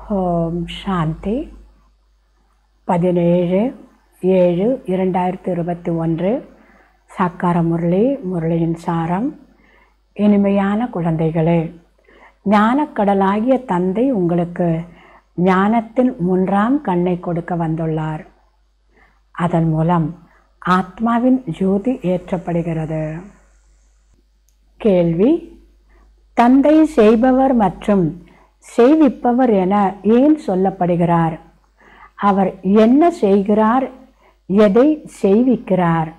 ஓம் சாந்தி பதினேழு ஏழு இரண்டாயிரத்தி இருபத்தி ஒன்று சாக்கார முரளி முரளியின் சாரம் இனிமையான குழந்தைகளே ஞானக்கடலாகிய தந்தை உங்களுக்கு ஞானத்தின் மூன்றாம் கண்ணை கொடுக்க வந்துள்ளார் அதன் மூலம் ஆத்மாவின் ஜோதி ஏற்றப்படுகிறது கேள்வி தந்தை செய்பவர் மற்றும் செய்விப்பவர் என ஏன் சொல்லப்படுகிறார் அவர் என்ன செய்கிறார் எதை செய்விக்கிறார்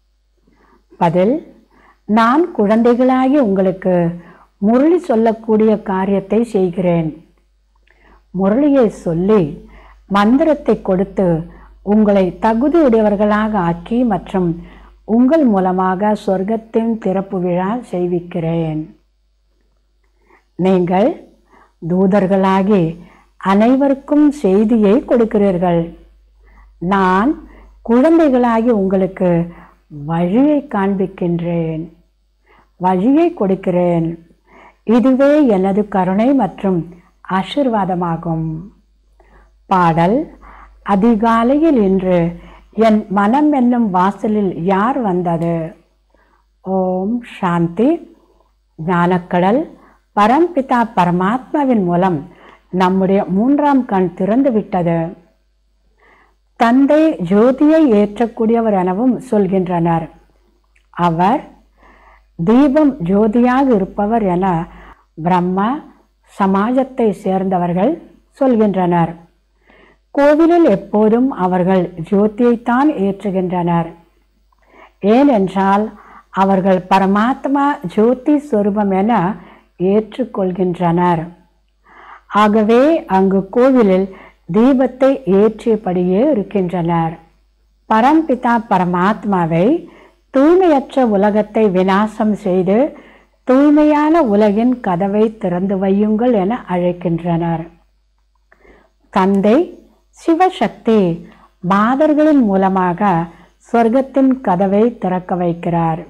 பதில் நான் குழந்தைகளாகி உங்களுக்கு முரளி சொல்லக்கூடிய காரியத்தை செய்கிறேன் முரளியை சொல்லி மந்திரத்தை கொடுத்து உங்களை தகுதியுடையவர்களாக ஆக்கி மற்றும் உங்கள் மூலமாக சொர்க்கத்தின் திறப்பு விழா செய்விக்கிறேன் நீங்கள் தூதர்களாகி அனைவருக்கும் செய்தியை கொடுக்கிறீர்கள் நான் குழந்தைகளாகி உங்களுக்கு வழியை காண்பிக்கின்றேன் வழியை கொடுக்கிறேன் இதுவே எனது கருணை மற்றும் ஆசிர்வாதமாகும் பாடல் அதிகாலையில் இன்று என் மனம் என்னும் வாசலில் யார் வந்தது ஓம் சாந்தி ஞானக்கடல் பரம்பிதா பரமாத்மாவின் மூலம் நம்முடைய மூன்றாம் கண் திறந்து விட்டது தந்தை ஜோதியை ஏற்றக்கூடியவர் எனவும் சொல்கின்றனர் அவர் தீபம் ஜோதியாக இருப்பவர் என பிரம்மா சமாஜத்தை சேர்ந்தவர்கள் சொல்கின்றனர் கோவிலில் எப்போதும் அவர்கள் ஜோதியைத்தான் ஏற்றுகின்றனர் ஏனென்றால் அவர்கள் பரமாத்மா ஜோதி ஸ்வரூபம் என ஏற்றுக்கொள்கின்றனர் ஆகவே அங்கு கோவிலில் தீபத்தை ஏற்றியபடியே இருக்கின்றனர் பரம்பிதா பரமாத்மாவை தூய்மையற்ற உலகத்தை விநாசம் செய்து தூய்மையான உலகின் கதவை திறந்து வையுங்கள் என அழைக்கின்றனர் தந்தை சிவசக்தி மாதர்களின் மூலமாக சொர்க்கத்தின் கதவை திறக்க வைக்கிறார்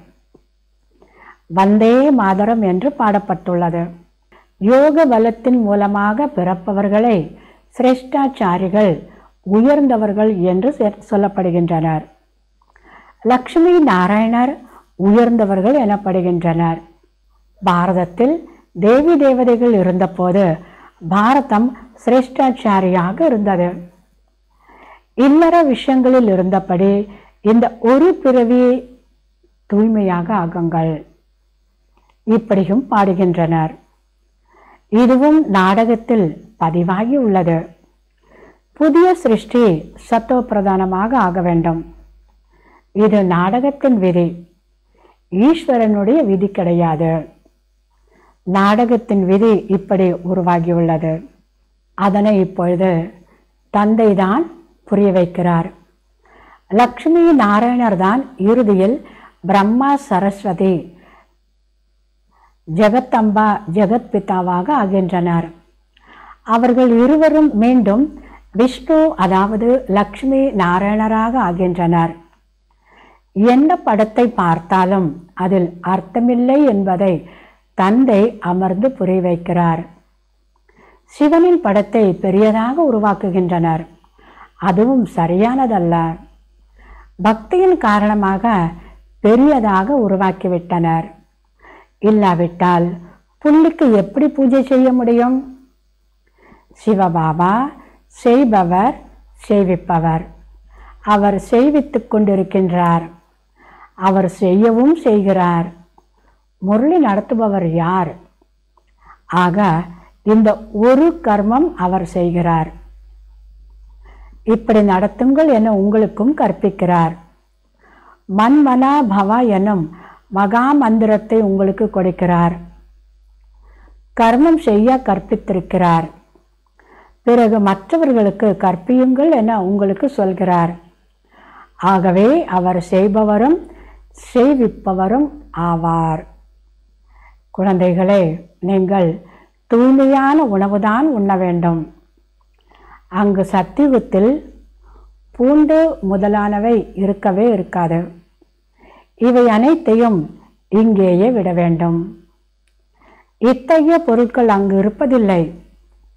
வந்தே மாதரம் என்று பாடப்பட்டுள்ளது யோக பலத்தின் மூலமாக பிறப்பவர்களை சிரேஷ்டாச்சாரிகள் உயர்ந்தவர்கள் என்று சொல்லப்படுகின்றனர் லக்ஷ்மி நாராயணர் உயர்ந்தவர்கள் எனப்படுகின்றனர் பாரதத்தில் தேவி தேவதைகள் இருந்தபோது பாரதம் சிரேஷ்டாச்சாரியாக இருந்தது இல்லற விஷயங்களில் இருந்தபடி இந்த ஒரு பிறவி தூய்மையாக ஆகுங்கள் இப்படியும் பாடுகின்றனர் இதுவும் நாடகத்தில் பதிவாகி உள்ளது புதிய சிருஷ்டி சத்தோ பிரதானமாக ஆக வேண்டும் இது நாடகத்தின் விதி ஈஸ்வரனுடைய விதி கிடையாது நாடகத்தின் விதி இப்படி உருவாகியுள்ளது அதனை இப்பொழுது தந்தைதான் புரிய வைக்கிறார் லக்ஷ்மி நாராயணர் தான் இறுதியில் பிரம்மா சரஸ்வதி ஜெகத்தம்பா ஜெகத் பிதாவாக ஆகின்றனர் அவர்கள் இருவரும் மீண்டும் விஷ்ணு அதாவது லக்ஷ்மி நாராயணராக ஆகின்றனர் எந்த படத்தை பார்த்தாலும் அதில் அர்த்தமில்லை என்பதை தந்தை அமர்ந்து புரிய வைக்கிறார் சிவனின் படத்தை பெரியதாக உருவாக்குகின்றனர் அதுவும் சரியானதல்ல பக்தியின் காரணமாக பெரியதாக உருவாக்கிவிட்டனர் இல்லாவிட்டால் புள்ளிக்கு எப்படி பூஜை செய்ய முடியும் சிவபாபா செய்பவர் செய்விப்பவர் அவர் செய்வித்துக் கொண்டிருக்கின்றார் அவர் செய்யவும் செய்கிறார் முரளி நடத்துபவர் யார் ஆக இந்த ஒரு கர்மம் அவர் செய்கிறார் இப்படி நடத்துங்கள் என உங்களுக்கும் கற்பிக்கிறார் மன்மனா பவா எனும் மகா மந்திரத்தை உங்களுக்கு கொடுக்கிறார் கர்மம் செய்ய கற்பித்திருக்கிறார் பிறகு மற்றவர்களுக்கு கற்பியுங்கள் என உங்களுக்கு சொல்கிறார் ஆகவே அவர் செய்பவரும் செய்விப்பவரும் ஆவார் குழந்தைகளே நீங்கள் தூய்மையான உணவுதான் உண்ண வேண்டும் அங்கு சத்தியுகத்தில் பூண்டு முதலானவை இருக்கவே இருக்காது இவை அனைத்தையும் இங்கேயே விட வேண்டும் இத்தகைய பொருட்கள் அங்கு இருப்பதில்லை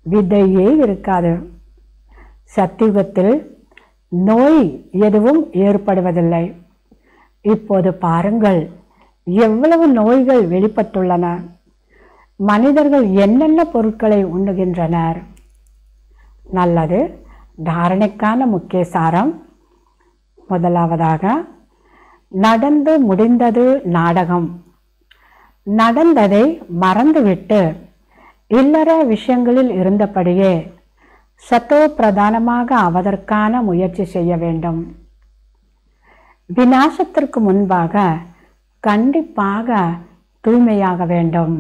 விதையே இருக்காது சத்தியுகத்தில் நோய் எதுவும் ஏற்படுவதில்லை இப்போது பாருங்கள் எவ்வளவு நோய்கள் வெளிப்பட்டுள்ளன மனிதர்கள் என்னென்ன பொருட்களை உண்ணுகின்றனர் நல்லது தாரணைக்கான முக்கிய சாரம் முதலாவதாக நடந்து முடிந்தது நாடகம் நடந்ததை மறந்துவிட்டு இல்லற விஷயங்களில் இருந்தபடியே சத்தோ பிரதானமாக ஆவதற்கான முயற்சி செய்ய வேண்டும் விநாசத்திற்கு முன்பாக கண்டிப்பாக தூய்மையாக வேண்டும்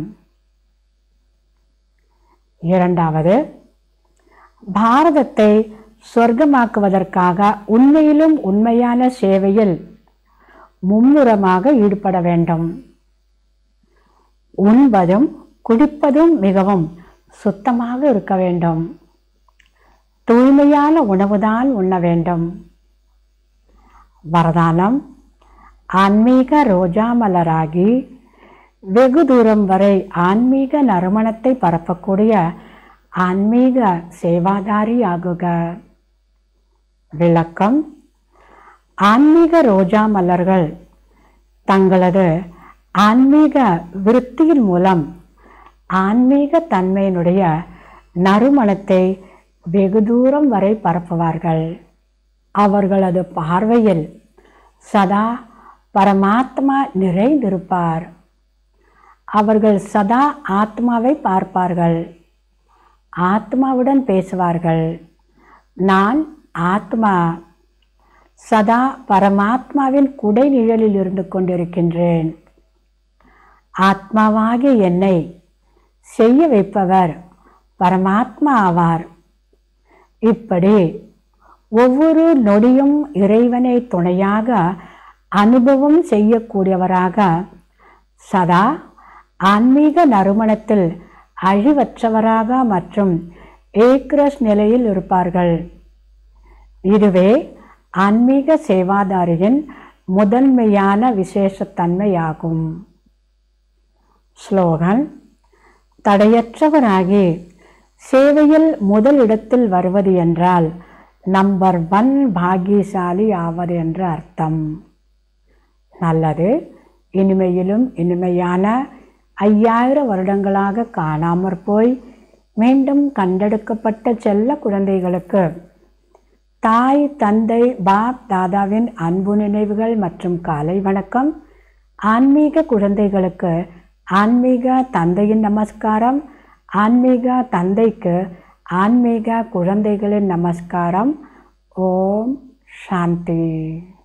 இரண்டாவது பாரதத்தை சொர்க்கமாக்குவதற்காக உண்மையிலும் உண்மையான சேவையில் மும்முரமாக ஈடுபட வேண்டும் உண்பதும் குடிப்பதும் மிகவும் சுத்தமாக இருக்க வேண்டும் தூய்மையான உணவுதான் உண்ண வேண்டும் வரதானம் ஆன்மீக ரோஜா மலராகி வெகு தூரம் வரை ஆன்மீக நறுமணத்தை பரப்பக்கூடிய ஆன்மீக சேவாதாரி ஆகுக விளக்கம் ஆன்மீக ரோஜா மலர்கள் தங்களது ஆன்மீக விருத்தியின் மூலம் ஆன்மீக தன்மையினுடைய நறுமணத்தை வெகு தூரம் வரை பரப்புவார்கள் அவர்களது பார்வையில் சதா பரமாத்மா நிறைந்திருப்பார் அவர்கள் சதா ஆத்மாவை பார்ப்பார்கள் ஆத்மாவுடன் பேசுவார்கள் நான் ஆத்மா சதா பரமாத்மாவின் குடை நிழலில் இருந்து கொண்டிருக்கின்றேன் ஆத்மாவாகிய என்னை செய்ய வைப்பவர் பரமாத்மா ஆவார் இப்படி ஒவ்வொரு நொடியும் இறைவனை துணையாக அனுபவம் செய்யக்கூடியவராக சதா ஆன்மீக நறுமணத்தில் அழிவற்றவராக மற்றும் ஏக்ரஸ் நிலையில் இருப்பார்கள் இதுவே ஆன்மீக சேவாதாரியின் முதன்மையான விசேஷத்தன்மையாகும் ஸ்லோகன் தடையற்றவராகி சேவையில் முதல் இடத்தில் வருவது என்றால் நம்பர் ஒன் பாகியசாலி ஆவது என்று அர்த்தம் நல்லது இனிமையிலும் இனிமையான ஐயாயிரம் வருடங்களாக காணாமற் போய் மீண்டும் கண்டெடுக்கப்பட்ட செல்ல குழந்தைகளுக்கு தாய் தந்தை பாப் தாதாவின் அன்பு நினைவுகள் மற்றும் காலை வணக்கம் ஆன்மீக குழந்தைகளுக்கு ஆன்மீக தந்தையின் நமஸ்காரம் ஆன்மீக தந்தைக்கு ஆன்மீக குழந்தைகளின் நமஸ்காரம் ஓம் சாந்தி